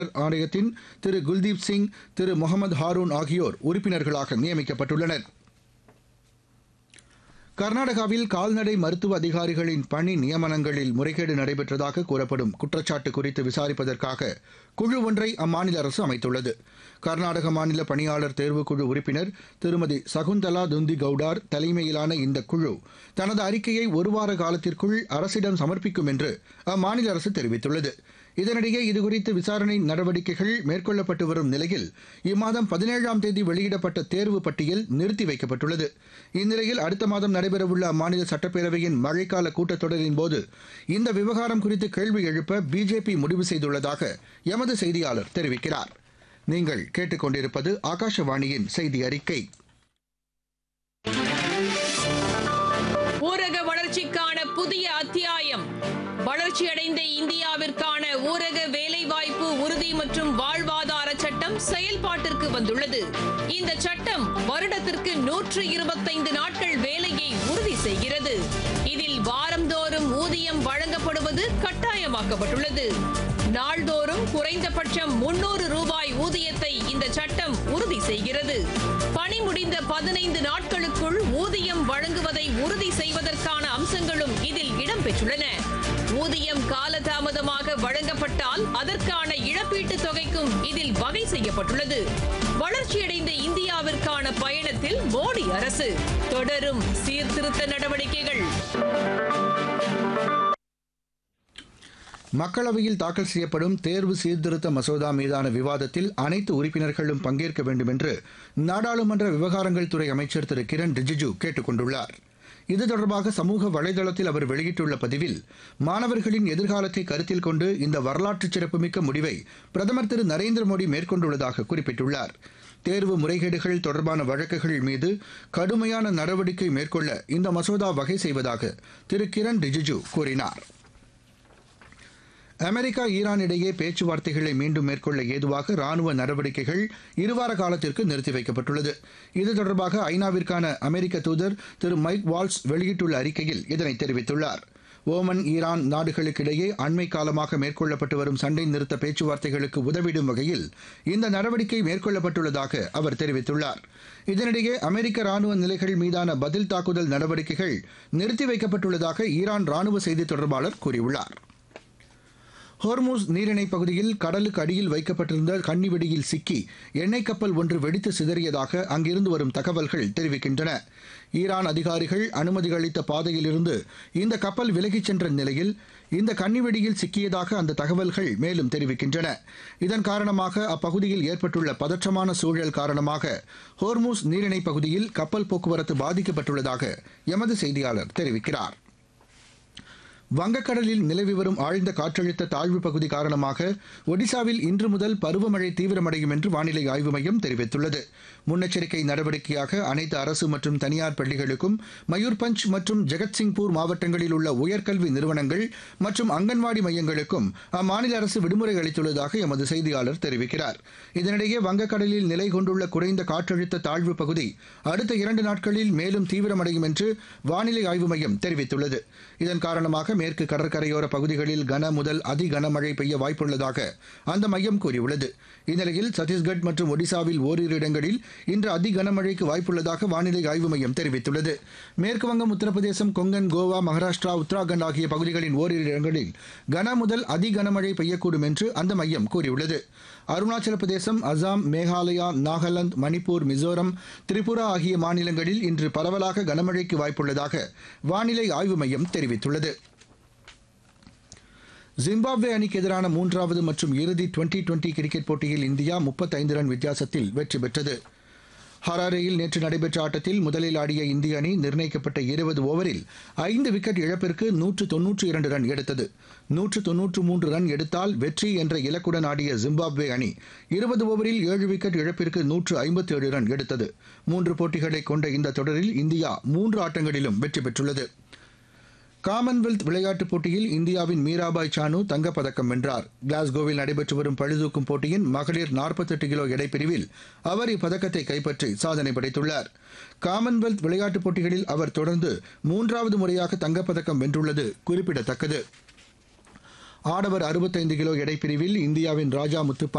ஆணையத்தின் திரு குல்தீப் சிங் திரு முகமது ஹாரூன் ஆகியோர் உறுப்பினர்களாக நியமிக்கப்பட்டுள்ளனர் கர்நாடகாவில் கால்நடை மருத்துவ அதிகாரிகளின் பணி நியமனங்களில் முறைகேடு நடைபெற்றதாக கூறப்படும் குற்றச்சாட்டு குறித்து விசாரிப்பதற்காக குழு ஒன்றை அம்மாநில அரசு அமைத்துள்ளது கர்நாடக மாநில பணியாளர் தேர்வுக்குழு உறுப்பினர் திருமதி சகுந்தலா துந்தி கவுடார் தலைமையிலான இந்த குழு தனது அறிக்கையை ஒருவார காலத்திற்குள் அரசிடம் சமர்ப்பிக்கும் என்று அம்மாநில அரசு தெரிவித்துள்ளது இதனிடையே இதுகுறித்து விசாரணை நடவடிக்கைகள் மேற்கொள்ளப்பட்டு வரும் நிலையில் இம்மாதம் பதினேழாம் தேதி வெளியிடப்பட்ட தேர்வு பட்டியல் நிறுத்தி வைக்கப்பட்டுள்ளது இந்நிலையில் அடுத்த மாதம் நடைபெறவுள்ள அம்மாநில சட்டப்பேரவையின் மழைக்கால கூட்டத்தொடரின் போது இந்த விவகாரம் குறித்து கேள்வி எழுப்ப பிஜேபி முடிவு செய்துள்ளதாக எமது செய்தியாளர் தெரிவிக்கிறார் நீங்கள் கேட்டுக்கொண்டிருப்பது ஆகாஷவாணியின் செய்தி அறிக்கை ஊரக வளர்ச்சிக்கான புதிய அத்தியாயம் வளர்ச்சியடைந்த இந்தியாவிற்கான ஊரக வேலைவாய்ப்பு உறுதி மற்றும் வாழ்வாதார சட்டம் செயல்பாட்டிற்கு வந்துள்ளது இந்த சட்டம் வருடத்திற்கு நூற்று இருபத்தைந்து நாட்கள் வேலையை உறுதி செய்கிறது இதில் வாரந்தோறும் ஊதியம் வழங்கப்படுவது கட்டாயமாக்கப்பட்டுள்ளது நாள்தோறும் குறைந்தபட்சம் முன்னூறு ரூபாய் ஊதியத்தை இந்த சட்டம் உறுதி செய்கிறது பணி முடிந்த பதினைந்து நாட்களுக்குள் ஊதியம் வழங்குவதை உறுதி செய்வதற்கான அம்சங்களும் இதில் இடம்பெற்றுள்ளன ஊதியம் காலதாமதமாக வழங்கப்பட்டால் அதற்கான இழப்பீட்டுத் தொகைக்கும் இதில் வகை செய்யப்பட்டுள்ளது வளர்ச்சியடைந்த இந்தியாவிற்கான பயணத்தில் மோடி அரசு தொடரும் சீர்திருத்த நடவடிக்கைகள் மக்களவையில் தாக்கல் செய்யப்படும் தேர்வு சீர்திருத்த மசோதா மீதான விவாதத்தில் அனைத்து உறுப்பினர்களும் பங்கேற்க வேண்டும் என்று நாடாளுமன்ற விவகாரங்கள் துறை அமைச்சர் திரு கிரண் ரிஜிஜு கேட்டுக் கொண்டுள்ளார் இது தொடர்பாக சமூக வலைதளத்தில் அவர் வெளியிட்டுள்ள பதிவில் மாணவர்களின் எதிர்காலத்தை கருத்தில் கொண்டு இந்த வரலாற்று சிறப்புமிக்க முடிவை பிரதமர் திரு நரேந்திர மோடி மேற்கொண்டுள்ளதாக குறிப்பிட்டுள்ளார் தேர்வு முறைகேடுகள் தொடர்பான வழக்குகள் மீது கடுமையான நடவடிக்கை மேற்கொள்ள இந்த மசோதா வகை செய்வதாக திரு கிரண் ரிஜிஜு கூறினார் அமெரிக்கா ஈரான் இடையே பேச்சுவார்த்தைகளை மீண்டும் மேற்கொள்ள ஏதுவாக ராணுவ நடவடிக்கைகள் இருவார காலத்திற்கு நிறுத்தி வைக்கப்பட்டுள்ளது இது தொடர்பாக ஐநாவிற்கான அமெரிக்க தூதர் திரு மைக் வால்ஸ் வெளியிட்டுள்ள அறிக்கையில் இதனை தெரிவித்துள்ளார் ஓமன் ஈரான் நாடுகளுக்கிடையே அண்மை காலமாக மேற்கொள்ளப்பட்டு வரும் சண்டை நிறுத்த பேச்சுவார்த்தைகளுக்கு உதவிடும் வகையில் இந்த நடவடிக்கை மேற்கொள்ளப்பட்டுள்ளதாக அவர் தெரிவித்துள்ளார் இதனிடையே அமெரிக்க ராணுவ நிலைகள் மீதான பதில் தாக்குதல் நடவடிக்கைகள் நிறுத்தி வைக்கப்பட்டுள்ளதாக ஈரான் ராணுவ செய்தி தொடர்பாளர் கூறியுள்ளார் ஹோர்மூஸ் நீரிணைப் பகுதியில் கடலுக்கு அடியில் வைக்கப்பட்டிருந்த கன்னிவெடியில் சிக்கி எண்ணெய் கப்பல் ஒன்று வெடித்து சிதறியதாக அங்கிருந்து வரும் தகவல்கள் தெரிவிக்கின்றன ஈரான் அதிகாரிகள் அனுமதி அளித்த பாதையிலிருந்து இந்த கப்பல் விலகிச் சென்ற நிலையில் இந்த கன்னிவெடியில் சிக்கியதாக அந்த தகவல்கள் மேலும் தெரிவிக்கின்றன இதன் காரணமாக அப்பகுதியில் ஏற்பட்டுள்ள பதற்றமான சூழல் காரணமாக ஹோர்மூஸ் நீரிணைப் பகுதியில் கப்பல் போக்குவரத்து பாதிக்கப்பட்டுள்ளதாக எமது செய்தியாளர் தெரிவிக்கிறார் வங்கக்கடலில் நிலவி வரும் ஆழ்ந்த காற்றழுத்த தாழ்வு பகுதி காரணமாக ஒடிசாவில் இன்று முதல் பருவமழை தீவிரமடையும் என்று வானிலை ஆய்வு மையம் தெரிவித்துள்ளது முன்னெச்சரிக்கை நடவடிக்கையாக அனைத்து அரசு மற்றும் தனியார் பள்ளிகளுக்கும் மயூர்பஞ்ச் மற்றும் ஜெகத்சிங்பூர் மாவட்டங்களில் உள்ள உயர்கல்வி நிறுவனங்கள் மற்றும் அங்கன்வாடி மையங்களுக்கும் அம்மாநில அரசு விடுமுறை அளித்துள்ளதாக எமது செய்தியாளர் தெரிவிக்கிறார் இதனிடையே வங்கக்கடலில் நிலை கொண்டுள்ள குறைந்த காற்றழுத்த தாழ்வு பகுதி அடுத்த இரண்டு நாட்களில் மேலும் தீவிரமடையும் என்று வானிலை ஆய்வு மையம் தெரிவித்துள்ளது இதன் காரணமாக மேற்கு கடற்கரையோர பகுதிகளில் கன முதல் அதி கனமழை பெய்ய வாய்ப்புள்ளதாக அந்த மையம் கூறியுள்ளது இந்நிலையில் சத்தீஸ்கட் மற்றும் ஒடிசாவில் ஓரிரு இடங்களில் இன்று அதி கனமழைக்கு வாய்ப்புள்ளதாக வானிலை ஆய்வு மையம் தெரிவித்துள்ளது மேற்குவங்கம் உத்தரப்பிரதேசம் கொங்கன் கோவா மகாராஷ்டிரா உத்தராகண்ட் ஆகிய பகுதிகளின் ஓரிரு இடங்களில் கன முதல் அதி கனமழை பெய்யக்கூடும் என்று அந்த மையம் கூறியுள்ளது அருணாச்சல பிரதேசம் அசாம் மேகாலயா நாகாலாந்து மணிப்பூர் மிசோரம் திரிபுரா ஆகிய மாநிலங்களில் இன்று பரவலாக கனமழைக்கு வாய்ப்புள்ளதாக வானிலை ஆய்வு மையம் தெரிவித்துள்ளது ஜிம்பாப்வே அணிக்கு எதிரான மூன்றாவது மற்றும் இறுதி டுவெண்டி டுவெண்டி கிரிக்கெட் போட்டியில் இந்தியா முப்பத்தைந்து ரன் வித்தியாசத்தில் வெற்றி பெற்றது ஹராரேயில் நேற்று நடைபெற்ற ஆட்டத்தில் முதலில் ஆடிய இந்திய அணி நிர்ணயிக்கப்பட்ட இருபது ஓவரில் ஐந்து விக்கெட் இழப்பிற்கு நூற்று தொன்னூற்றி இரண்டு ரன் எடுத்தது நூற்று தொன்னூற்று மூன்று ரன் எடுத்தால் வெற்றி என்ற இலக்குடன் ஆடிய ஜிம்பாப்வே அணி இருபது ஓவரில் ஏழு விக்கெட் இழப்பிற்கு நூற்று ஐம்பத்தி ஏழு ரன் எடுத்தது மூன்று போட்டிகளை கொண்ட இந்த தொடரில் இந்தியா மூன்று ஆட்டங்களிலும் வெற்றி பெற்றுள்ளது காமன்வெல்த் விளையாட்டுப் போட்டியில் இந்தியாவின் மீராபாய் சானு தங்கப்பதக்கம் வென்றார் கிளாஸ்கோவில் நடைபெற்று வரும் பழுதூக்கும் போட்டியின் மகளிர் 48 கிலோ எடைப்பிரிவில் அவர் இப்பதக்கத்தை கைப்பற்றி சாதனை படைத்துள்ளார் காமன்வெல்த் விளையாட்டுப் போட்டிகளில் அவர் தொடர்ந்து மூன்றாவது முறையாக தங்கப்பதக்கம் வென்றுள்ளது குறிப்பிடத்தக்கது ஆடவர் அறுபத்தைந்து கிலோ எடைப்பிரிவில் இந்தியாவின் ராஜா முத்துப்பா